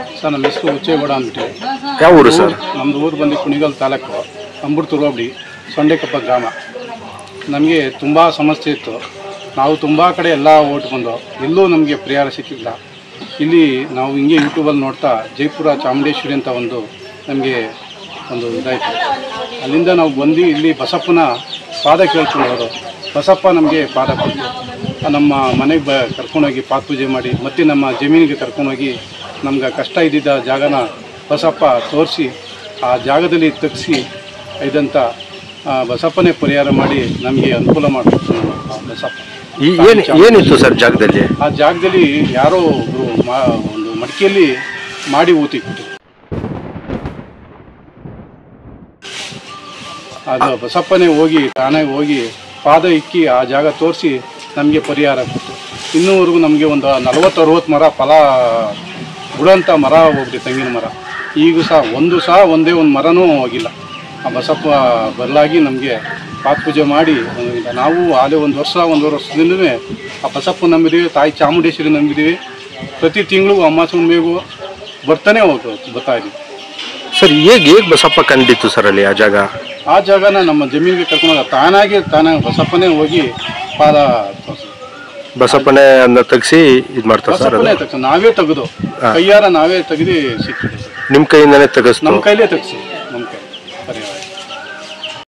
Sir ನಮ್ಮ ಹೆಸರು ಉಚ್ಚೇಗೌಡ ಅಂದ್ಬಿಟ್ಟು ಯಾವ ಊರು ಸರ್ ನಮ್ಮದು ಊರು ಬಂದು ಕುಣಿಗಲ್ ತಾಲೂಕು ಅಂಬುರ್ತೂರು ಹೋಬಳಿ ಸೊಂಡೆಕಪ್ಪ ಗ್ರಾಮ ನಮಗೆ ತುಂಬ ಸಮಸ್ಯೆ ಇತ್ತು ನಾವು ತುಂಬ ಕಡೆ ಎಲ್ಲ ಓಟ್ ಬಂದು ಎಲ್ಲೂ ನಮಗೆ ಪರಿಹಾರ ಸಿಕ್ಕಿಲ್ಲ ಇಲ್ಲಿ ನಾವು ಹಿಂಗೆ ಯೂಟ್ಯೂಬಲ್ಲಿ ನೋಡ್ತಾ ಜೈಪುರ ಚಾಮುಂಡೇಶ್ವರಿ ಅಂತ ಒಂದು ನಮಗೆ ಒಂದು ಇದಾಯಿತು ಅಲ್ಲಿಂದ ನಾವು ಬಂದು ಇಲ್ಲಿ ಬಸಪ್ಪನ ಪಾದ ಕೇಳ್ಕೊಂಡವರು ಬಸಪ್ಪ ನಮಗೆ ಪಾದ ಕೊಟ್ಟು ನಮ್ಮ ಮನೆಗೆ ಬ ಕರ್ಕೊಂಡೋಗಿ ಪಾದ ಪೂಜೆ ಮಾಡಿ ಮತ್ತೆ ನಮ್ಮ ಜಮೀನಿಗೆ ಕರ್ಕೊಂಡೋಗಿ ನಮ್ಗೆ ಕಷ್ಟ ಇದ್ದಿದ್ದ ಜಾಗನ ಬಸಪ್ಪ ತೋರಿಸಿ ಆ ಜಾಗದಲ್ಲಿ ತಗ್ಸಿ ಇದಂಥ ಆ, ಬಸಪ್ಪನೇ ಪರಿಹಾರ ಮಾಡಿ ನಮಗೆ ಅನುಕೂಲ ಮಾಡಿಕೊಟ್ಟು ಆ ಬಸಪ್ಪ ಈ ಏನು ಏನಿತ್ತು ಸರ್ ಜಾಗದಲ್ಲಿ ಆ ಜಾಗದಲ್ಲಿ ಯಾರೋ ಒಬ್ರು ಮಾ ಒಂದು ಮಡಿಕೆಯಲ್ಲಿ ಮಾಡಿ ಊತಿ ಕೊಟ್ಟಿದ್ರು ಅದು ಬಸಪ್ಪನೇ ಹೋಗಿ ತಾನೇ ಹೋಗಿ ಪಾದ ಇಕ್ಕಿ ಆ ಜಾಗ ತೋರಿಸಿ ನಮಗೆ ಪರಿಹಾರ ಕೊಟ್ಟು ಇನ್ನೂವರೆಗೂ ನಮಗೆ ಒಂದು ನಲವತ್ತು ಅರವತ್ತು ಮರ ಫಲ ಬಿಡೋಂಥ ಮರ ಹೋಗ್ರಿ ತೆಂಗಿನ ಮರ ಈಗ ಸಹ ಒಂದು ಸಹ ಒಂದೇ ಒಂದು ಮರನೂ ಹೋಗಿಲ್ಲ ಆ ಬಸಪ್ಪ ಬದಲಾಗಿ ನಮಗೆ ಪಾದ ಪೂಜೆ ಮಾಡಿ ಒಂದು- ನಾವು ಆಲೇ ಒಂದು ವರ್ಷ ಒಂದೂವರೆ ವರ್ಷದಿಂದಲೇ ಆ ಬಸಪ್ಪ ನಂಬಿದ್ದೀವಿ ತಾಯಿ ಚಾಮುಂಡೇಶ್ವರಿ ನಂಬಿದ್ದೀವಿ ಪ್ರತಿ ತಿಂಗಳು ಅಮಾಸ ಹುಣ್ಣಿಮೆಗೂ ಬರ್ತಾನೆ ಹೋಗ್ತು ಬರ್ತಾ ಇದೀವಿ ಸರ್ ಹೇಗೆ ಹೇಗೆ ಬಸಪ್ಪ ಕಂಡಿತ್ತು ಸರ್ ಅಲ್ಲಿ ಆ ಜಾಗ ಆ ಜಾಗನ ನಮ್ಮ ಜಮೀನಿಗೆ ಕರ್ಕೊಂಡು ತಾನಾಗಿ ತಾನೇ ಬಸಪ್ಪನೇ ಹೋಗಿ ಪಾದ ತೋರ್ಸಿದ್ರು. ಬಸಪ್ಪನೇ ಅದನ್ನ ತೆಗ್ಸಿ ಇದು ಮಾಡ್ತಾರೆ ಸರ್ ಬಸಪ್ಪನೇ ಅದು ತಕ್ಷಣ ನಾವೇ ತೆಗೆದು ಕೈಯಾರ ನಾವೇ ತೆಗೆದು ಸಿಕ್ಕಿದೆ ನಿಮ್ಮ ಕೈಯಿಂದನೇ ತೆಗೆಸ್ತು ನಮ್ಮ ಕೈಲೇ ತೆಗ್ಸಿ